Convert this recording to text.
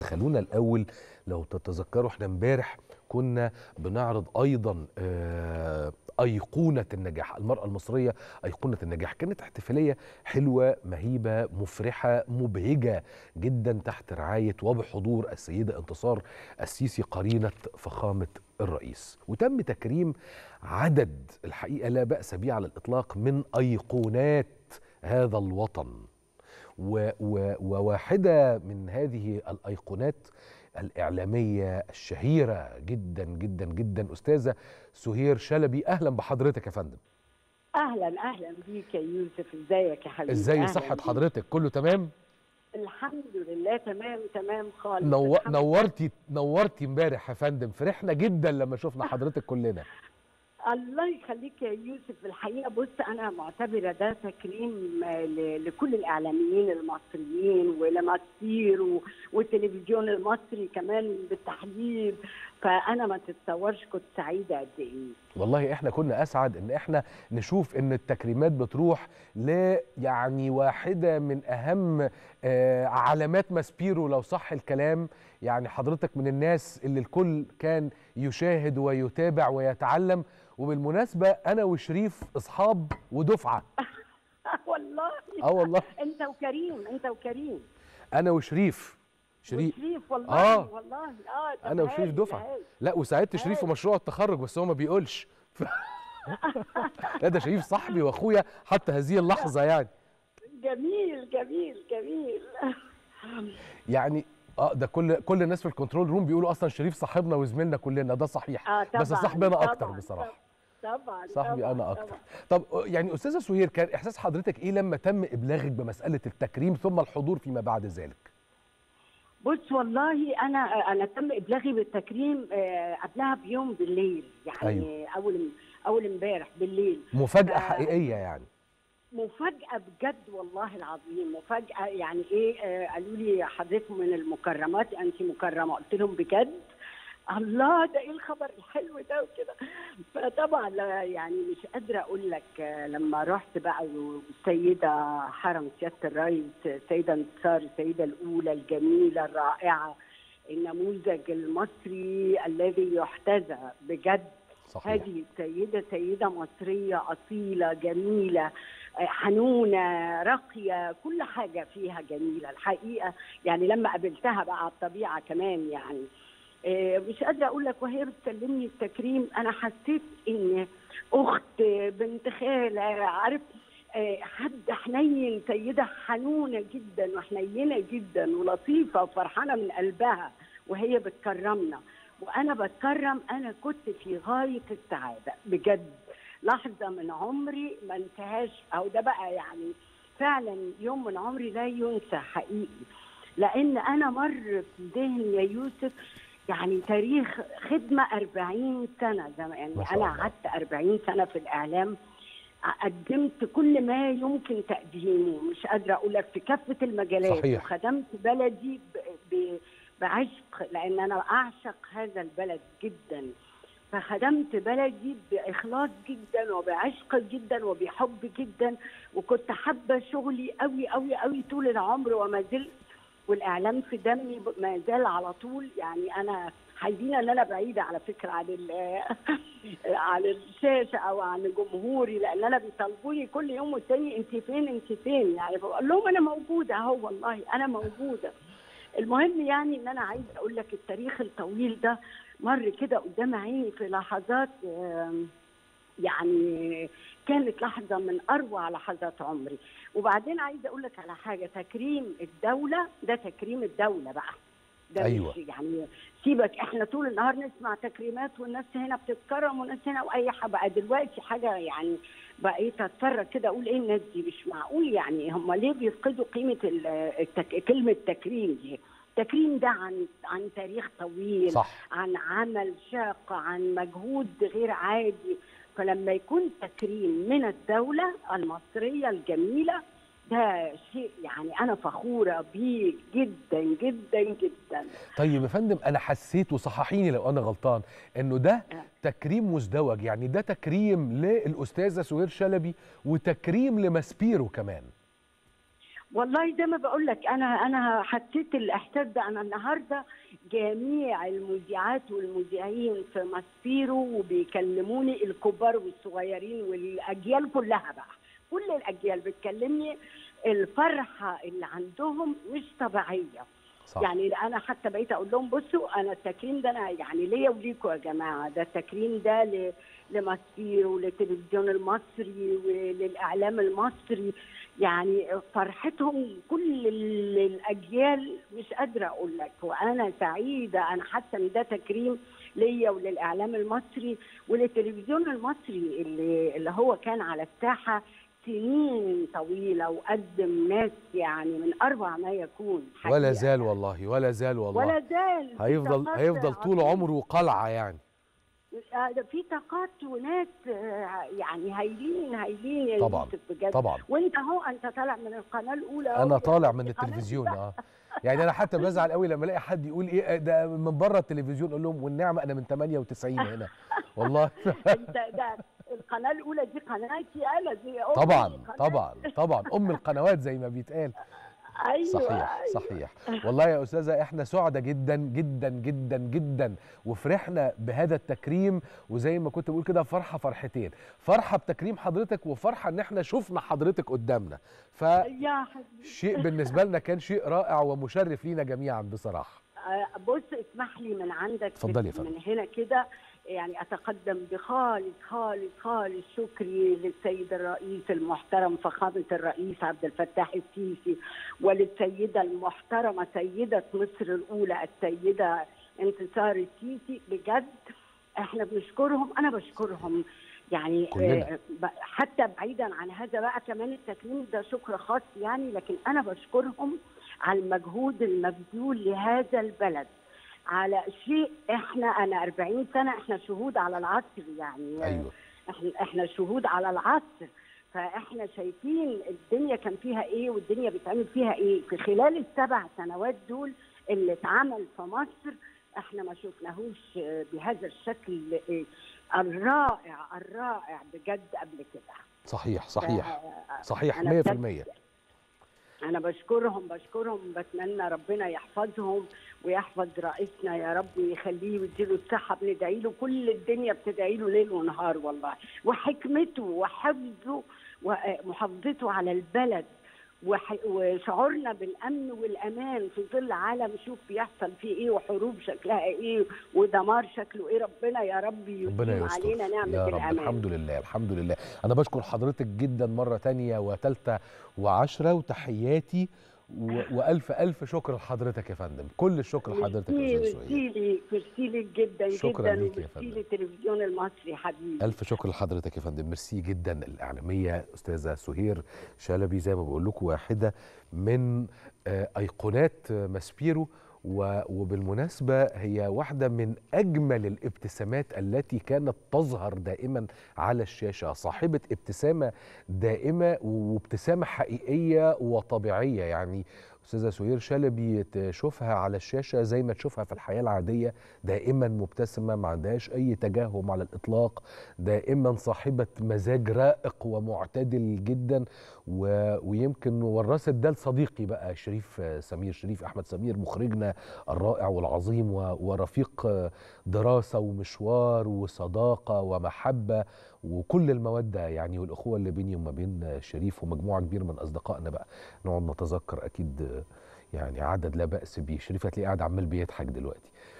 خلونا الاول لو تتذكروا احنا امبارح كنا بنعرض ايضا آه، ايقونه النجاح المراه المصريه ايقونه النجاح كانت احتفاليه حلوه مهيبه مفرحه مبهجه جدا تحت رعايه وبحضور السيده انتصار السيسي قرينه فخامه الرئيس وتم تكريم عدد الحقيقه لا باس به على الاطلاق من ايقونات هذا الوطن و و وواحده من هذه الايقونات الاعلاميه الشهيره جدا جدا جدا استاذه سهير شلبي اهلا بحضرتك يا فندم اهلا اهلا بيك يا يوسف ازيك يا حبيبي ازاي أهلاً صحه بيك. حضرتك كله تمام الحمد لله تمام تمام خالص نو... الحمد نورتي نورتي امبارح يا فندم فرحنا جدا لما شفنا حضرتك كلنا الله يخليك يا يوسف الحقيقه بص انا معتبره ده تكريم آه، ل- لكل الاعلاميين المصريين ولمصير و- والتلفزيون المصري كمان بالتحديد فانا ما تتصورش كنت سعيده قد ايه والله احنا كنا اسعد ان احنا نشوف ان التكريمات بتروح ل يعني واحده من اهم آه، علامات ماسبيرو لو صح الكلام يعني حضرتك من الناس اللي الكل كان يشاهد ويتابع ويتعلم وبالمناسبه انا وشريف اصحاب ودفعه والله اه والله انت وكريم انت وكريم انا وشريف شريف وشريف والله آه. والله اه طب انا وشريف هايل، دفعه هايل. لا وساعدت شريف في هايل. مشروع التخرج بس هو ما بيقولش ف... لا ده شريف صاحبي واخويا حتى هذه اللحظه يعني جميل جميل جميل يعني اه ده كل كل الناس في الكنترول روم بيقولوا اصلا شريف صاحبنا وزميلنا كلنا ده صحيح اه طبعا بس صاحبي انا اكتر طبعاً، بصراحه طبعا صاحبي طبعاً، انا اكتر طبعاً. طب يعني استاذه سهير كان احساس حضرتك ايه لما تم ابلاغك بمساله التكريم ثم الحضور فيما بعد ذلك بص والله انا انا تم ابلاغي بالتكريم آه، قبلها بيوم بالليل يعني أيوة. اول اول امبارح بالليل مفاجاه آه. حقيقيه يعني مفاجأة بجد والله العظيم مفاجأة يعني ايه آه قالوا لي حضرتك من المكرمات انت مكرمة قلت لهم بجد الله ده ايه الخبر الحلو ده وكده فطبعا لا يعني مش قادرة اقول لك آه لما رحت بقى والسيدة حرم سيادة الرئيس السيدة انتصار السيدة الاولى الجميلة الرائعة النموذج المصري الذي يحتذى بجد صحيح هذه السيدة سيدة مصرية أصيلة جميلة آه، حنونة راقية كل حاجة فيها جميلة الحقيقة يعني لما قابلتها بقى على الطبيعة كمان يعني آه، مش قادرة أقول لك وهي بتسلمني التكريم أنا حسيت إن أخت بنت خالة عارف آه، حد حنين سيدة حنونة جدا وحنينة جدا ولطيفة وفرحانة من قلبها وهي بتكرمنا وانا بتكرم انا كنت في غايه السعاده بجد لحظه من عمري ما انتهاش او ده بقى يعني فعلا يوم من عمري لا ينسى حقيقي لان انا مر في ذهني يا يوسف يعني تاريخ خدمه 40 سنه زي ما- يعني ما شاء انا الله. قعدت 40 سنه في الاعلام قدمت كل ما يمكن تقديمه مش قادره اقول لك في كافه المجالات صحيح. وخدمت بلدي ب... ب... بعشق لان انا اعشق هذا البلد جدا فخدمت بلدي باخلاص جدا وبعشق جدا وبحب جدا وكنت حابه شغلي قوي قوي قوي طول العمر وما زلت والاعلام في دمي ب- ما زال على طول يعني انا حزينه ان انا بعيده على فكره عن ال- عن الشاشه او عن جمهوري لان انا بيطالبوني كل يوم والتاني انت فين انت فين يعني بقول لهم انا موجوده اهو والله انا موجوده المهم يعني ان انا عايزه اقول لك التاريخ الطويل ده مر كده قدام عيني في لحظات آم، يعني كانت لحظه من اروع لحظات عمري وبعدين عايزه اقول لك على حاجه تكريم الدوله ده تكريم الدوله بقى ده أيوة. مش يعني سيبك احنا طول النهار نسمع تكريمات والناس هنا بتتكرم والناس هنا واي حاجه بقى دلوقتي حاجه يعني بقيت اتفرج كده اقول ايه الناس دي مش معقول يعني هم ليه بيفقدوا قيمه ال- التك... كلمه تكريم دي التكريم ده عن عن تاريخ طويل صح عن عمل شاق عن مجهود غير عادي فلما يكون تكريم من الدولة المصرية الجميلة ده شيء يعني أنا فخورة بيه جدا جدا جدا طيب يا فندم انا حسيت وصححيني لو انا غلطان انه ده آه. تكريم مزدوج يعني ده تكريم للاستاذه سهير شلبي وتكريم لماسبيرو كمان والله زي ما بقول لك انا انا حسيت الاحساس ده انا النهارده جميع المذيعات والمذيعين في ماسبيرو وبيكلموني الكبار والصغيرين والاجيال كلها بقى كل الاجيال بتكلمني الفرحه اللي عندهم مش طبيعيه صح. يعني انا حتى بقيت اقول لهم بصوا انا التكريم ده انا يعني ليا وليكوا يا جماعه ده التكريم ده ل- لمصير وللتلفزيون المصري وللاعلام المصري يعني فرحتهم كل ال- الاجيال مش قادره اقول لك وانا سعيده انا حاسه ان ده تكريم ليا وللاعلام المصري وللتلفزيون المصري اللي اللي هو كان على الساحه سنين طويله وقدم ناس يعني من اربع ما يكون ولا حقيقة. زال والله ولا زال والله ولا زال في هيفضل طاقات هيفضل طول عظيمة. عمره قلعه يعني آه، ده في طاقات وناس آه، يعني هايلين هايلين يا طبعاً، يوسف بجد طبعا وانت اهو انت طالع من القناه الاولى انا أهو. طالع من قناة التلفزيون اه يعني انا حتى بزعل قوي لما الاقي حد يقول ايه ده من بره التلفزيون اقول لهم والنعمه انا من 98 هنا والله انت ده القناه الاولى دي قناتي انا دي أمي طبعا قناتي. طبعا طبعا ام القنوات زي ما بيتقال ايوه صحيح أيوة. صحيح والله يا استاذه احنا سعداء جدا جدا جدا جدا وفرحنا بهذا التكريم وزي ما كنت بقول كده فرحه فرحتين فرحه بتكريم حضرتك وفرحه ان احنا شفنا حضرتك قدامنا يا حبيبي فشيء بالنسبه لنا كان شيء رائع ومشرف لينا جميعا بصراحه آه، بص اسمح لي من عندك اتفضلي يا من, فندم. من هنا كده يعني اتقدم بخالص خالص خالص شكري للسيد الرئيس المحترم فخامه الرئيس عبد الفتاح السيسي وللسيده المحترمه سيده مصر الاولى السيده انتصار السيسي بجد احنا بنشكرهم انا بشكرهم يعني كلنا. آه، ب- حتى بعيدا عن هذا بقى كمان التكريم ده شكر خاص يعني لكن انا بشكرهم على المجهود المبذول لهذا البلد على شيء احنا انا 40 سنه احنا شهود على العصر يعني ايوه احنا احنا شهود على العصر فاحنا شايفين الدنيا كان فيها ايه والدنيا بيتعمل فيها ايه في خلال السبع سنوات دول اللي اتعمل في مصر احنا ما شفناهوش بهذا الشكل الرائع الرائع بجد قبل كده صحيح صحيح ف- صحيح أنا 100% بجد انا بشكرهم بشكرهم بتمنى ربنا يحفظهم ويحفظ رئيسنا يا رب ويخليه ويديله الصحه بندعي له كل الدنيا بتدعي له ليل ونهار والله وحكمته وحفظه ومحافظته على البلد وح- وشعورنا بالامن والامان في ظل عالم شوف بيحصل فيه ايه وحروب شكلها ايه ودمار شكله ايه ربنا يا رب ربنا يديم يستر علينا نعمه يا رب الامان الحمد لله الحمد لله انا بشكر حضرتك جدا مره تانية وثالثه وعشرة وتحياتي و... والف الف شكر لحضرتك يا فندم كل الشكر لحضرتك يا استاذ سهير ميرسي لي ميرسي لي جدا شكراً جدا ليك يا وميرسي فندم. للتلفزيون المصري حبيبي الف شكر لحضرتك يا فندم ميرسي جدا الاعلاميه استاذه سهير شلبي زي ما بقول لكم واحده من آه، ايقونات آه، ماسبيرو و- وبالمناسبه هي واحده من اجمل الابتسامات التي كانت تظهر دائما على الشاشه صاحبه ابتسامه دائمه وابتسامه حقيقيه وطبيعيه يعني استاذه سهير شلبي تشوفها على الشاشه زي ما تشوفها في الحياه العاديه دائما مبتسمه ما عندهاش اي تجاهم على الاطلاق دائما صاحبه مزاج رائق ومعتدل جدا و... ويمكن ورثت ده لصديقي بقى شريف آه، سمير شريف احمد سمير مخرجنا الرائع والعظيم و... ورفيق آه، دراسه ومشوار وصداقه ومحبه وكل الموده يعني والاخوه اللي بيني وما بين آه، شريف ومجموعه كبيره من اصدقائنا بقى نقعد نتذكر اكيد آه، يعني عدد لا باس بيه شريف هتلاقيه قاعد عمال بيضحك دلوقتي